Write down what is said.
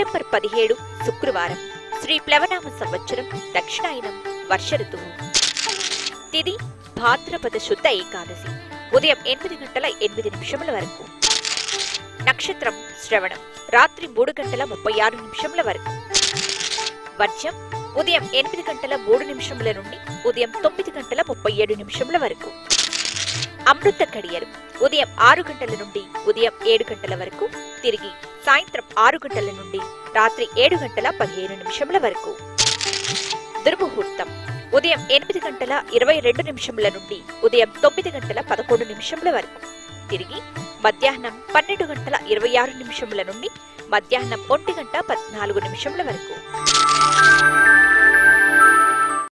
December పదిహేడు శుక్రవారం శ్రీ ప్లవనామ సంవత్సరం దక్షిణాయనం వర్ష ఋతువు తిది భాద్రపద శుద్ధ ఏకాదశి ఉదయం ఎనిమిది గంటల ఎనిమిది నిమిషముల వరకు నక్షత్రం శ్రవణం రాత్రి మూడు గంటల ముప్పై ఆరు నిమిషముల వరకు వర్జం ఉదయం ఎనిమిది గంటల మూడు నిమిషముల నుండి ఉదయం తొమ్మిది గంటల ముప్పై ఏడు నిమిషముల వరకు అమృత కడియలు ఉదయం ఆరు గంటల నుండి ఉదయం ఏడు గంటల వరకు తిరిగి సాయంత్రం ఆరు గంటల నుండి రాత్రి ఏడు గంటల పదిహేను నిమిషముల వరకు దుర్ముహూర్తం ఉదయం ఎనిమిది గంటల ఇరవై రెండు నిమిషముల నుండి ఉదయం తొమ్మిది గంటల పదకొండు నిమిషముల వరకు తిరిగి మధ్యాహ్నం పన్నెండు గంటల ఇరవై ఆరు నిమిషముల నుండి మధ్యాహ్నం ఒంటి గంట పద్నాలుగు నిమిషముల వరకు